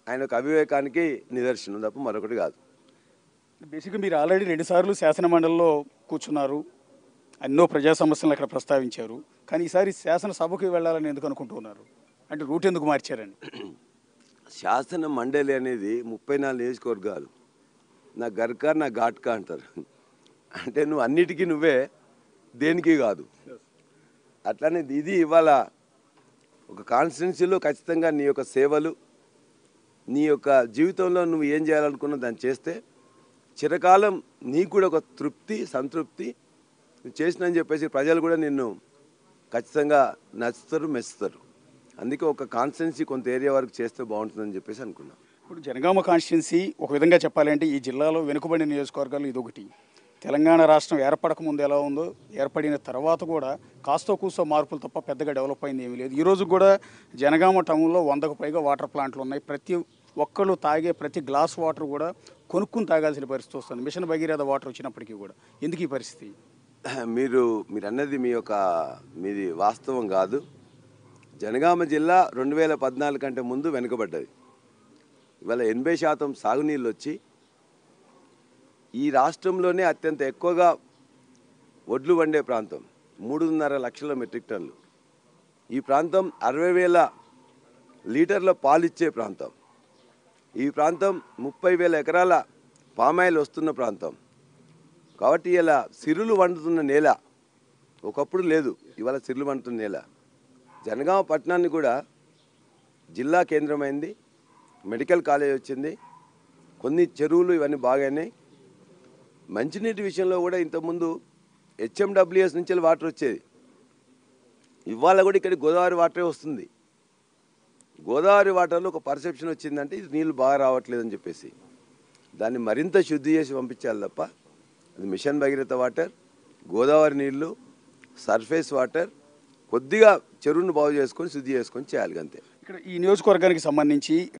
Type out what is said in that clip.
ఆయన యొక్క అవివేకానికి నిదర్శనం తప్ప మరొకటి కాదు బేసిక్గా మీరు ఆల్రెడీ రెండుసార్లు శాసన మండలిలో కూర్చున్నారు ఎన్నో ప్రజా సమస్యలను అక్కడ ప్రస్తావించారు కానీ ఈసారి శాసనసభకు వెళ్ళాలని ఎందుకు అనుకుంటున్నారు అంటే రూట్ ఎందుకు మార్చారని శాసన మండలి అనేది ముప్పై నాలుగు నియోజకవర్గాలు నా గర్కా నా ఘాట్కా అంటారు అంటే నువ్వు అన్నిటికీ నువ్వే దేనికి కాదు అట్లానే ఇది ఇవాళ ఒక కాన్స్టిట్యున్సీలో ఖచ్చితంగా నీ యొక్క సేవలు నీ యొక్క జీవితంలో నువ్వు ఏం చేయాలనుకున్నా దాన్ని చేస్తే చిరకాలం నీకు కూడా ఒక తృప్తి సంతృప్తి నువ్వు చేసినని చెప్పేసి ప్రజలు కూడా నిన్ను ఖచ్చితంగా నచ్చుతారు మెచ్చుతారు అందుకే ఒక కాన్స్టిట్యున్సీ కొంత ఏరియా వరకు చేస్తే బాగుంటుందని చెప్పేసి అనుకున్నాం ఇప్పుడు జనగామ కాన్స్టిట్యున్సీ ఒక విధంగా చెప్పాలంటే ఈ జిల్లాలో వెనుకబడిన నియోజకవర్గాలు ఇదొకటి తెలంగాణ రాష్ట్రం ఏర్పడక ముందు ఎలా ఉందో ఏర్పడిన తర్వాత కూడా కాస్తో కూస్తో మార్పులు తప్ప పెద్దగా డెవలప్ అయింది ఏమీ లేదు ఈ రోజు కూడా జనగామ టౌన్లో వందకు పైగా వాటర్ ప్లాంట్లు ఉన్నాయి ప్రతి ఒక్కళ్ళు తాగే ప్రతి గ్లాస్ వాటర్ కూడా కొనుక్కుని తాగాల్సిన పరిస్థితి వస్తుంది మిషన్ భగీరథ వాటర్ వచ్చినప్పటికీ కూడా ఎందుకు ఈ పరిస్థితి మీరు మీరు అన్నది మీ యొక్క మీది వాస్తవం కాదు జనగామ జిల్లా రెండు వేల పద్నాలుగు కంటే ముందు వెనుకబడ్డది ఇవాళ ఎనభై శాతం సాగునీళ్ళు వచ్చి ఈ రాష్ట్రంలోనే అత్యంత ఎక్కువగా వడ్లు వండే ప్రాంతం మూడున్నర లక్షల మెట్రిక్ టన్నులు ఈ ప్రాంతం అరవై వేల లీటర్ల పాలిచ్చే ప్రాంతం ఈ ప్రాంతం ముప్పై వేల ఎకరాల పామాయిల్ వస్తున్న ప్రాంతం కాబట్టి ఇలా సిరులు వండుతున్న నేల ఒకప్పుడు లేదు ఇవాళ సిరులు వండుతున్న నేల జనగామ పట్టణాన్ని కూడా జిల్లా కేంద్రమైంది మెడికల్ కాలేజ్ వచ్చింది కొన్ని చెరువులు ఇవన్నీ బాగానే మంచినీటి విషయంలో కూడా ఇంతకుముందు హెచ్ఎండబ్ల్యూఎస్ నుంచి వాటర్ వచ్చేది ఇవాళ కూడా ఇక్కడ గోదావరి వాటరే వస్తుంది గోదావరి వాటర్లో ఒక పర్సెప్షన్ వచ్చిందంటే ఇది నీళ్ళు బాగా రావట్లేదని చెప్పేసి దాన్ని మరింత శుద్ధి చేసి పంపించాలి తప్ప అది మిషన్ భగీరథ వాటర్ గోదావరి నీళ్లు సర్ఫేస్ వాటర్ కొద్దిగా చెరువును బాగు చేసుకొని శుద్ధి చేసుకొని చేయాలి అంతే ఇక్కడ ఈ నియోజకవర్గానికి సంబంధించి